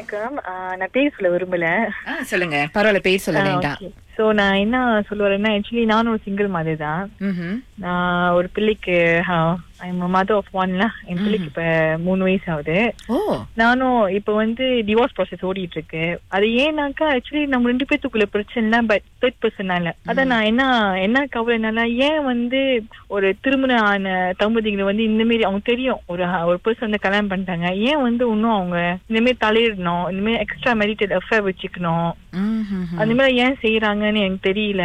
வணக்கம் ஆஹ் நான் பேர் சொல்ல விரும்பல ஆ, சொல்லுங்க பரவாயில்ல பேர் சொல்ல வேண்டாம் சோ நான் என்ன சொல்ல வரேன்னா ஆக்சுவலி நானும் ஒரு சிங்கிள் மாதிரி தான் ம்ஹும். நான் ஒரு பிள்ளைக்கு மதர் ஆஃப் ஒன்ல என் பிள்ளைக்கு இப்ப மூணு வயசு ஆகுது ஓ நானும் இப்ப வந்து டிவோர்ஸ் ப்ராசஸ் ஓடிட்டு இருக்கு அது ஏன்னாக்கா ஆக்சுவலி நம்ம ரெண்டு பேத்துக்குள்ள பிரச்சனை பட் தேர்ட் பர்சனால அதான் நான் என்ன என்ன கவலைனால ஏன் வந்து ஒரு திருமண ஆன தம்பதிகளை வந்து இந்த மாதிரி அவங்க தெரியும் ஒரு ஒரு பர்சன் வந்து கல்யாணம் பண்ணிட்டாங்க ஏன் வந்து இன்னும் அவங்க இந்த மாதிரி தலையிடணும் இந்த மாதிரி எக்ஸ்ட்ரா மெரிட்டட் அஃபேர் வச்சுக்கணும் ம்ஹும். அந்த மாதிரி ஏன் செய்யறாங்கன்னு எனக்கு தெரியல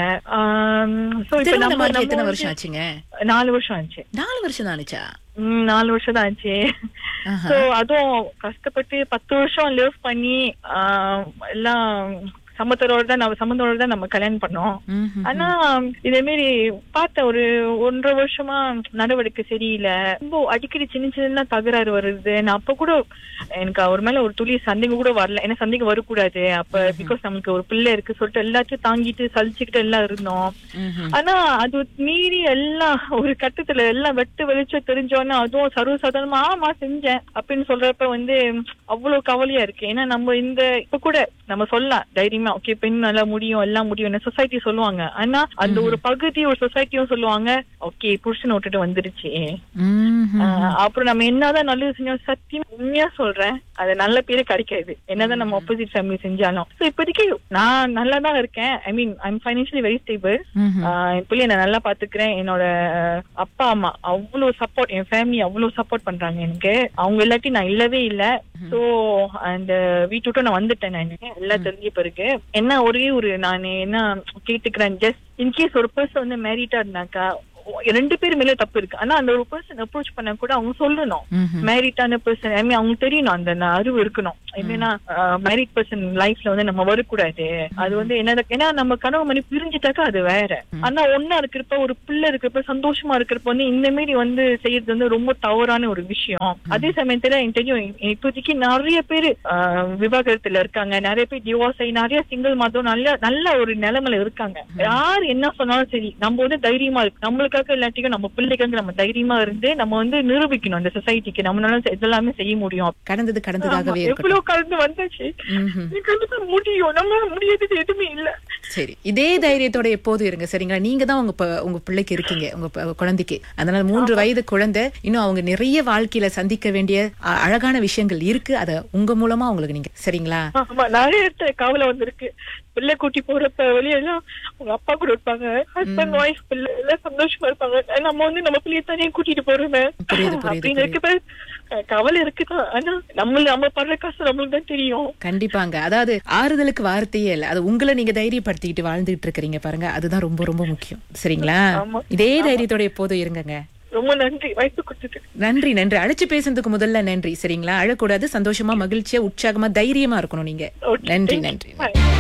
சோ இப்ப திருமணம் நம்ம ஆகி நம்ம எத்தனை வந்து வருஷம் ஆச்சுங்க நாலு வருஷம் ஆச்சு நாலு வருஷம் தானுச்சா ம், நாலு வருஷம் தான் ஆச்சு ஆஹா. சோ அதுவும் கஷ்டப்பட்டு பத்து வருஷம் லிவ் பண்ணி ஆஹ், எல்லாம் சம்மத்தரோட தான் நம்ம சம்மந்தோட தான் நம்ம கல்யாணம் பண்ணோம் ம்ஹும். ஆனா இதே மாதிரி பார்த்த ஒரு ஒன்றரை வருஷமா நடவடிக்கை சரியில்லை ரொம்ப அடிக்கடி சின்ன சின்ன தகராறு வருது நான் அப்ப கூட எனக்கு அவர் மேல ஒரு துளி சந்தேகம் கூட வரல ஏன்னா சந்தேகம் வரக்கூடாது அப்ப பிகாஸ் நமக்கு ஒரு பிள்ளை இருக்கு சொல்லிட்டு எல்லாத்தையும் தாங்கிட்டு சலிச்சுக்கிட்டு எல்லாம் இருந்தோம் ம்ஹும். ஆனா அது மீறி எல்லாம் ஒரு கட்டத்துல எல்லாம் வெட்டு வெளிச்சம் தெரிஞ்சோன்னா அதுவும் சர்வசாதாரணமா ஆமா செஞ்சேன் அப்படின்னு சொல்றப்ப வந்து அவ்வளவு கவலையா இருக்கு ஏன்னா நம்ம இந்த இப்ப கூட நம்ம சொல்லலாம் தைரியமா ஓகே பெண் நல்லா முடியும் எல்லாம் முடியும் சொசைட்டி சொல்லுவாங்க ஆனா அந்த ஒரு பகுதி ஒரு சொசைட்டியும் சொல்லுவாங்க ஓகே புருஷனை விட்டுட்டு வந்துருச்சு ம்ஹும். ஆஹ் அப்புறம் நம்ம என்னதான் நல்லது செஞ்சோம் சத்தியம் உண்மையா சொல்றேன் அது நல்ல பேரு கிடைக்காது என்னதான் நம்ம ஆப்போசிட் ஃபேமிலி செஞ்சாலும் So இப்போதைக்கு நான் நல்லா தான் இருக்கேன் I mean I'm financially very stable ம்ஹும். என் பிள்ளைய நான் நல்லா பாத்துக்கிறேன் என்னோட அஹ், அப்பா அம்மா அவ்வளவு சப்போர்ட் என் ஃபேமிலி அவ்வளவு சப்போர்ட் பண்றாங்க எனக்கு அவங்க இல்லாட்டி நான் இல்லவே இல்ல சோ அந்த வீட்டு விட்டு நான் வந்துட்டேன் நான் எல்லாம் தெரிஞ்ச பிறகு என்ன ஒரே ஒரு நான் என்ன கேட்டுக்கிறேன் ஜஸ்ட் இன்கேஸ் ஒரு பர்சன் வந்து மேரிட்டா இருந்தாக்கா ரெண்டு பேர் மேல தப்பு இருக்கு ஆனா அந்த ஒரு பர்சன் அப்ரோச் பண்ண கூட அவங்க சொல்லணும் ம்ஹும். மேரிட்டான பர்சன் ஐ மீன் அவங்களுக்கு தெரியணும் அந்த ந- அறிவு இருக்கணும் என்னன்னா மேரிட் பர்சன் லைஃப்ல வந்து நம்ம வரக்கூடாது அது வந்து என்ன ஏன்னா நம்ம கனவு மணி பிரிஞ்சுட்டாக்கா அது வேற ஆனா ஒன்னா இருக்கிறப்ப ஒரு பிள்ளை இருக்கிறப்ப சந்தோஷமா இருக்கிறப்ப வந்து இந்த மாதிரி வந்து செய்யறது வந்து ரொம்ப தவறான ஒரு விஷயம் அதே சமயத்துல எனக்கு தெரியும் இப்போதைக்கு நிறைய பேர் விவாகரத்துல இருக்காங்க நிறைய பேர் டிவோர்ஸ் ஆகி நிறைய சிங்கிள் மதம் நல்ல நல்ல ஒரு நிலைமையில இருக்காங்க யார் என்ன சொன்னாலும் சரி நம்ம வந்து தைரியமா இருக்கு நம்மளுக்காக இல்லாட்டியும் நம்ம பிள்ளைக்காக நம்ம தைரியமா இருந்து நம்ம வந்து நிரூபிக்கணும் அந்த சொசைட்டிக்கு நம்மளால இதெல்லாமே செய்ய முடியும் கடந்தது கடந்ததாகவே ஆமா, இருக்கட்டும் எவ்வளவு கலந்து வந்தாச்சு ம்ஹும். இது கண்டிப்பா முடியும் நம்மளால முடியாதது எதுவுமே இல்ல சரி இதே தைரியத்தோட எப்போதும் இருங்க சரிங்களா நீங்க தான் உங்க ப- உங்க பிள்ளைக்கு இருக்கீங்க உங்க ப- குழந்தைக்கு அதனால மூன்று வயது குழந்தை இன்னும் அவங்க நிறைய வாழ்க்கையில சந்திக்க வேண்டிய அ- அழகான விஷயங்கள் இருக்கு அத உங்க மூலமா அவங்களுக்கு நீங்க சரிங்களா ஆமா நிறைய இடத்துல கவலை வந்திருக்கு பிள்ளை கூட்டி போறப்ப வெளியெல்லாம் உங்க அப்பா கூட இருப்பாங்க ஹஸ்பண்ட் ஒய்ஃப் பிள்ளை எல்லாம் சந்தோஷமா இருப்பாங்க நம்ம வந்து நம்ம பிள்ளைய தனியா கூட்டிட்டு போறோமே புரியுது, புரியுது, அப்படின்னு இருக்கப்ப அஹ், கவலை இருக்குதான் ஆனா நம்ம நம்ம படுற காசு நம்மளுக்கு தான் தெரியும் கண்டிப்பாங்க அதாவது ஆறுதலுக்கு வார்த்தையே இல்ல அது உங்களை நீங்க தைரியப்படுத்திக்கிட்டு வாழ்ந்துட்டு இருக்கிறீங்க பாருங்க அதுதான் ரொம்ப ரொம்ப முக்கியம் சரிங்களா ஆமா. இதே தைரியத்தோட எப்போதும் இருங்கங்க ரொம்ப நன்றி வாய்ப்பு கொடுத்துட்டு நன்றி நன்றி அழைச்சு பேசுறதுக்கு முதல்ல நன்றி சரிங்களா அழக்கூடாது சந்தோஷமா மகிழ்ச்சியா உற்சாகமா தைரியமா இருக்கணும் நீங்க Okay, நன்றி thank you. நன்றி Bye.